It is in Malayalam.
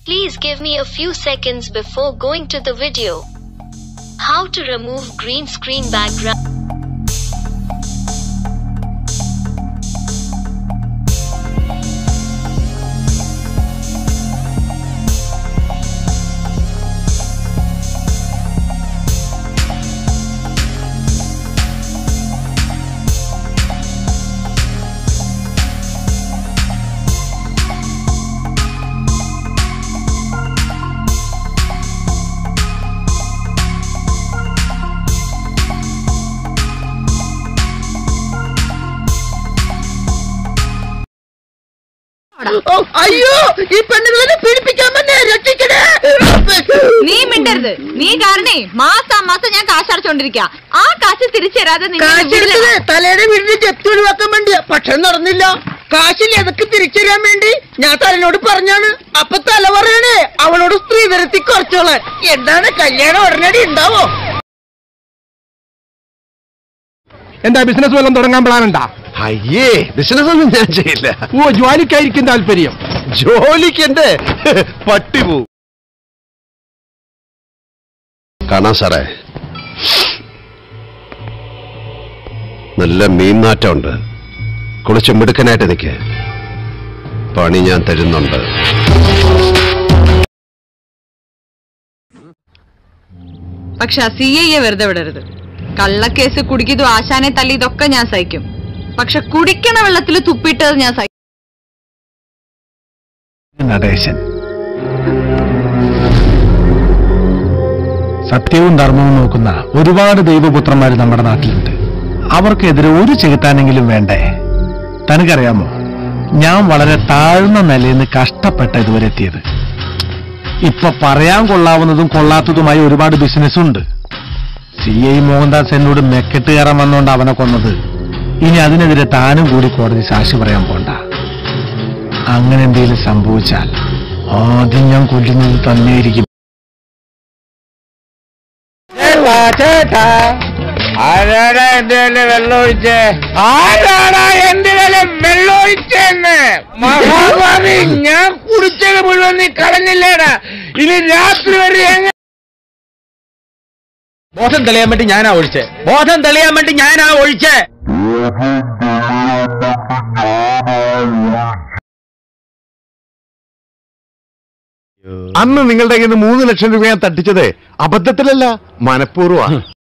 Please give me a few seconds before going to the video. How to remove green screen background. അയ്യോ ഈ പെണ്ണുകളെ പീഡിപ്പിക്കാൻ തന്നെ രക്ഷിക്കണേ നീ മിണ്ടരുത് നീ കാരണേ മാസം മാസം ഞാൻ കാശ് അടച്ചോണ്ടിരിക്ക ആ കാശ് തിരിച്ചു തരാതെ നിന്നെ കാശെടുത്തത് വിടില്ല. തലയുടെ വീടിന് ജപ്തി ഒഴിവാക്കാൻ വേണ്ടിയാ പക്ഷെ നടന്നില്ല കാശിൽ എതൊക്കെ തിരിച്ചറിയാൻ വേണ്ടി ഞാൻ തലനോട് പറഞ്ഞാണ് അപ്പൊ തല പറയണേ അവളോട് സ്ത്രീ തരത്തി കുറച്ചോളാൻ എന്താണ് കല്യാണം ഉടനടി ഉണ്ടാവോ എന്താ ബിസിനസ് വല്ലതും തുടങ്ങാൻ പ്ലാൻ ഉണ്ടാ അയ്യേ ബിസിനസ് ഒന്നും ഞാൻ ചെയ്യില്ല ഓ ജോലിക്കായിരിക്കും താല്പര്യം ജോലിക്ക് എന്റെ പട്ടി പോവും കാണാം സാറേ നല്ല മീൻനാറ്റമുണ്ട് കുളിച്ച് മിടുക്കനായിട്ട് നിൽക്ക് പണി ഞാൻ തരുന്നുണ്ട് പക്ഷെ ആ സി ഐയെ വെറുതെ വിടരുത് കള്ളക്കേസ് കുടിക്കിതു ആശാനെ തല്ലി ഇതൊക്കെ ഞാൻ സഹിക്കും പക്ഷെ കുടിക്കണ വെള്ളത്തിൽ തുപ്പിട്ടത് ഞാൻ സഹിക്കും നടേശൻ സത്യവും ധർമ്മവും നോക്കുന്ന ഒരുപാട് ദൈവപുത്രന്മാർ നമ്മുടെ നാട്ടിലുണ്ട് അവർക്കെതിരെ ഒരു ചെകുത്താനെങ്കിലും വേണ്ടേ തനിക്കറിയാമോ ഞാൻ വളരെ താഴ്ന്ന നിലയിൽ നിന്ന് കഷ്ടപ്പെട്ട ഇതുവരെ എത്തിയത് ഇപ്പൊ പറയാൻ കൊള്ളാവുന്നതും കൊള്ളാത്തതുമായ ഒരുപാട് ബിസിനസ് ഉണ്ട് സി ഐ മോഹൻദാസ് എന്നോട് മെക്കെട്ട് കയറാൻ വന്നുകൊണ്ട് അവനെ കൊന്നത് ഇനി അതിനെതിരെ താനും കൂടി കോടതി സാക്ഷി പറയാൻ പോണ്ട അങ്ങനെ എന്തെങ്കിലും സംഭവിച്ചാൽ ആദ്യം ഞാൻ കൊല്ലുന്നത് തന്നെയായിരിക്കും ആരാടാ എന്റെ വെള്ളം ഒഴിച്ചേ ആരാടാ എന്റെ വെള്ളം ഒഴിച്ചെന്ന് മഹാഭാവി ഞാൻ കുടിച്ചത് മുഴുവൻ നീ കളഞ്ഞില്ലേടാ ഇനി രാത്രി വരെ എങ്ങനെ ബോധം തെളിയാൻ വേണ്ടി ഞാനാ ഒഴിച്ചേ ബോധം തെളിയാൻ വേണ്ടി ഞാനാ ഒഴിച്ചേ അന്ന് നിങ്ങളുടെ കയ്യിൽ നിന്ന് മൂന്ന് ലക്ഷം രൂപ ഞാൻ തട്ടിച്ചത് അബദ്ധത്തിലല്ല മനഃപൂർവ്വ